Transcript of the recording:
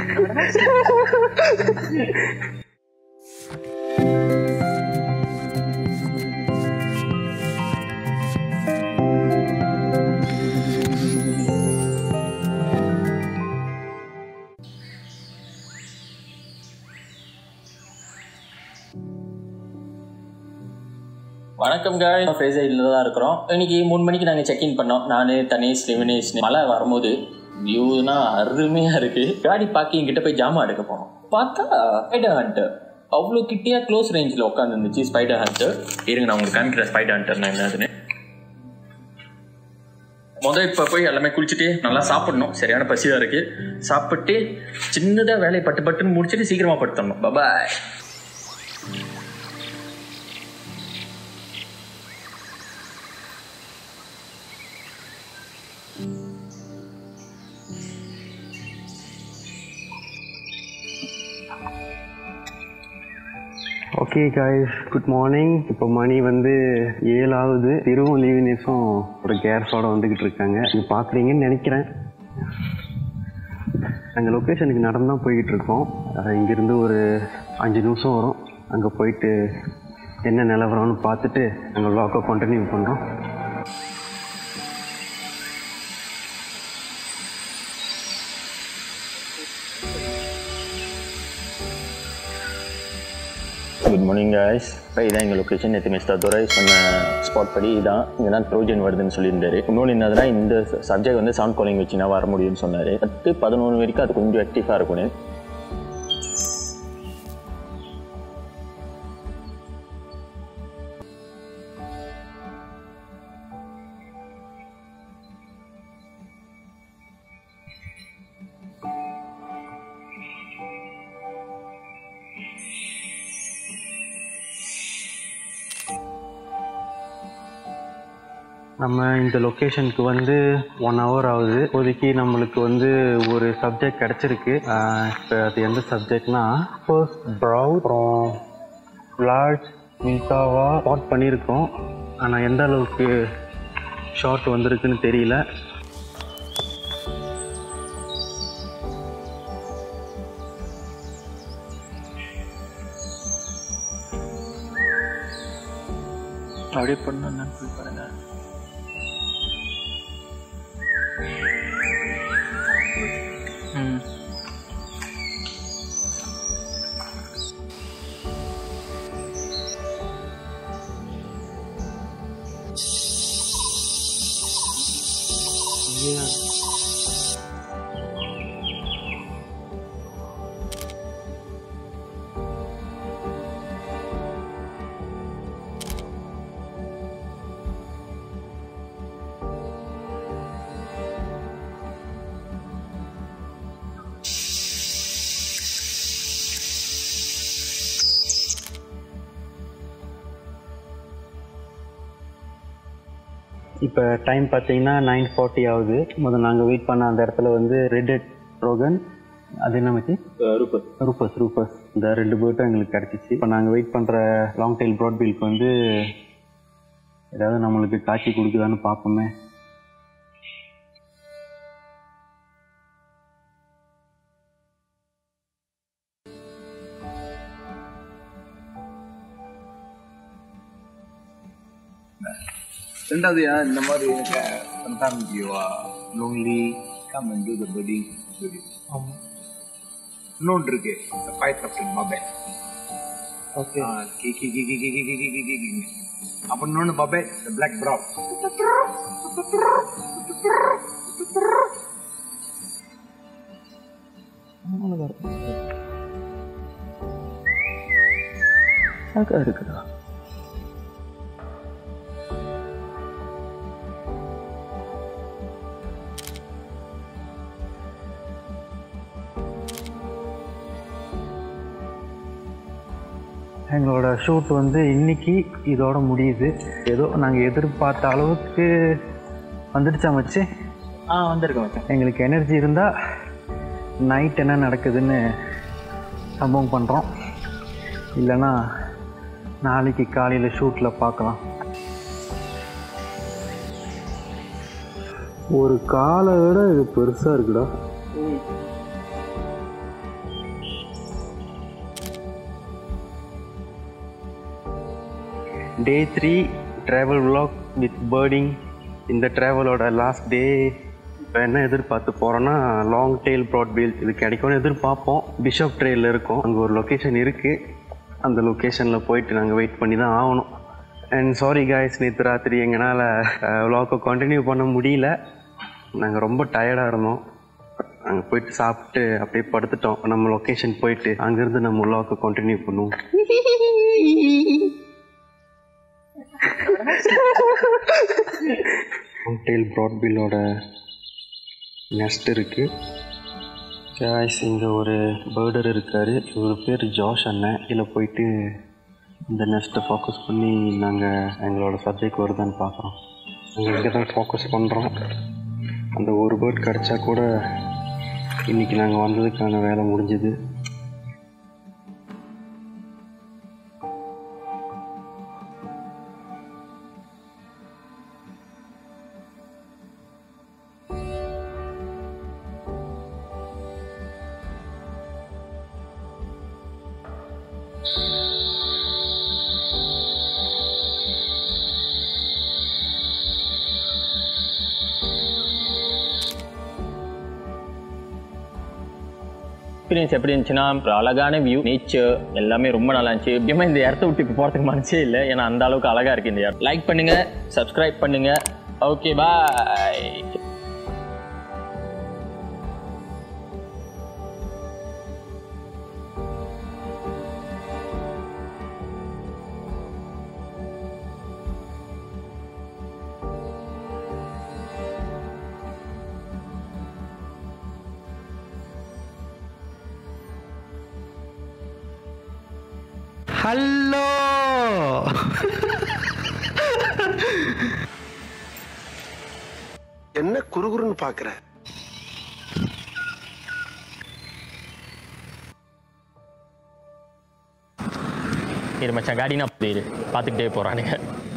வணக்கம் காய் ஃபேஸைடில் தான் இருக்கிறோம் இன்னைக்கு மூணு மணிக்கு நாங்கள் செக்இன் பண்ணோம் நான் தனேஷ் லிவனேஷ் மழை வரும்போது வியூனா அருமையாக இருக்குது காடி பார்க்கிங் கிட்ட போய் ஜாமான் எடுக்க போனோம் பார்த்தா ஸ்பைடர் ஹண்டர் அவ்வளோ கிட்டேயா க்ளோஸ் ரேஞ்சில் உட்காந்துருந்துச்சு ஸ்பைடர் ஹண்டர் இருங்க நான் உங்களுக்கு காமிக்கிறேன் ஸ்பைடர் ஹண்டர்னா என்னதுன்னு முதல் இப்போ போய் எல்லாமே குளிச்சுட்டு நல்லா சாப்பிடணும் சரியான பசியாக இருக்கு சாப்பிட்டு சின்னதாக வேலையை பட்டு பட்டுன்னு முடிச்சுட்டு சீக்கிரமாக படுத்தணும் bye bye okay guys good morning இப்போ மணி வந்து ஏழாவது திருவும் லீவினேஸும் ஒரு கேர்ஸோட வந்துக்கிட்டு இருக்காங்க நீங்கள் பார்க்குறீங்கன்னு நினைக்கிறேன் நாங்கள் லொக்கேஷனுக்கு நடந்து தான் போய்கிட்டு இருக்கோம் அஹ் இங்கிருந்து ஒரு அஞ்சு நிமிஷம் வரும் அங்கே போயிட்டு என்ன நிலவரம்னு பார்த்துட்டு நாங்கள் வ்ளாக்கை கண்டினியூ பண்ணுறோம் குட் மார்னிங் காய்ஸ் இப்போ இதான் எங்கள் லொக்கேஷன் நேற்று மிஸ்டர் துரை சொன்ன ஸ்பாட் படி இதான் இங்கே தான் ட்ரோஜன் வருதுன்னு சொல்லியிருந்தாரு இன்னொன்று என்னதுன்னா இந்த சப்ஜெக்ட் வந்து சவுண்ட் காலிங் வச்சுனா வர முடியும்னு சொன்னார் பத்து பதினொன்று வரைக்கும் அது கொஞ்சம் ஆக்டிவாக இருக்கணும் நம்ம இந்த லொக்கேஷனுக்கு வந்து ஒன் ஹவர் ஆகுது இப்போதைக்கு நம்மளுக்கு வந்து ஒரு சப்ஜெக்ட் கிடச்சிருக்கு இப்போ அது எந்த சப்ஜெக்ட்னா ஃபர்ஸ்ட் ப்ரௌ அப்புறம் லார்ஜ் மின்சாவா ஸ்பாட் பண்ணியிருக்கோம் ஆனால் எந்த அளவுக்கு ஷார்ட் வந்திருக்குன்னு தெரியல அப்படியே பண்ண பாருங்க ம் இப்போ டைம் பார்த்தீங்கன்னா நைன் ஃபார்ட்டி ஆகுது முதல்ல நாங்கள் வெயிட் பண்ண அந்த இடத்துல வந்து ரெட் ரோகன் அது என்ன மச்சி ரூபத் ரூபஸ் ரூபஸ் இந்த ரெண்டு பேர்ட்டும் எங்களுக்கு கிடச்சிச்சு இப்போ நாங்கள் வெயிட் பண்ணுற லாங் டைல் ப்ராட் பில்க்கு வந்து ஏதாவது நம்மளுக்கு காட்சி கொடுக்குதான்னு பார்ப்போமே ரெண்டாவது ஏன் இந்த மாதிரி எனக்கு sometimes you are lonely come and do the birding video இன்னொன்று இருக்கு the fight captain பபே ஓகே கி கி கி கி கி கி கி கி கி கி கி அப்ப இன்னொன்று பபே the black brow அழகா இருக்குதா எங்களோட ஷூட் வந்து இன்னைக்கு இதோட முடியுது ஏதோ நாங்கள் எதிர்பார்த்த அளவுக்கு வந்துடுச்சா மச்சி ஆ வந்திருக்கேன் மச்சான் எங்களுக்கு எனர்ஜி இருந்தால் நைட் என்ன நடக்குதுன்னு சம்பவம் பண்ணுறோம் இல்லைன்னா நாளைக்கு காலையில் ஷூட்டில் பார்க்கலாம் ஒரு காலை விட இது பெருசாக இருக்குடா day three travel vlog with பேர்டிங் இந்த ட்ராவலோட லாஸ்ட் டே இப்போ என்ன எதிர்பார்த்து போகிறோன்னா லாங் டெயில் ப்ராட்பீல் இது கிடைக்கும்னு எதிர்பார்ப்போம் பிஷப் ட்ரெயிலில் இருக்கோம் அங்கே ஒரு லொக்கேஷன் இருக்குது அந்த லொக்கேஷனில் போயிட்டு நாங்கள் வெயிட் பண்ணி தான் ஆகணும் அண்ட் சாரி காய்ஸ் நேற்று ராத்திரி எங்களால் விலாக்கை கண்டினியூ பண்ண முடியல நாங்கள் ரொம்ப டயர்டாக இருந்தோம் அங்கே போயிட்டு சாப்பிட்டு அப்படியே படுத்துட்டோம் நம்ம லொக்கேஷன் போயிட்டு அங்கேருந்து நம்ம விலாக்கை கண்டினியூ பண்ணுவோம் டெயில் ப்ராட்பீலோட நெஸ்ட் இருக்குது காய்ஸ் இங்கே ஒரு பேர்டர் இருக்கார் இவர் பேர் ஜாஷ் அண்ணன் கீழே போயிட்டு இந்த நெஸ்ட்டை ஃபோக்கஸ் பண்ணி நாங்கள் எங்களோட சப்ஜெக்ட் வருதான்னு பார்க்குறோம் நாங்கள் இங்கே தான் ஃபோக்கஸ் பண்ணுறோம் அந்த ஒரு பேர்ட் கிடச்சா கூட இன்றைக்கி நாங்கள் வந்ததுக்கான வேலை முடிஞ்சுது எக்ஸ்பீரியன்ஸ் எப்படி இருந்துச்சுன்னா ஒரு அழகான வியூ நேச்சர் எல்லாமே ரொம்ப நல்லா இருந்துச்சு எப்படியுமே இந்த இடத்த விட்டு இப்போ போகிறதுக்கு மனசே இல்லை ஏன்னா அந்த அளவுக்கு அழகா இருக்கு இந்த இடம் லைக் பண்ணுங்க சப்ஸ்கிரைப் பண்ணுங்க ஓகே பாய் ஹலோ என்ன குறுகுறுன்னு பாக்குற இது மச்சான் காடினா பார்த்துக்கிட்டே போகிறானுங்க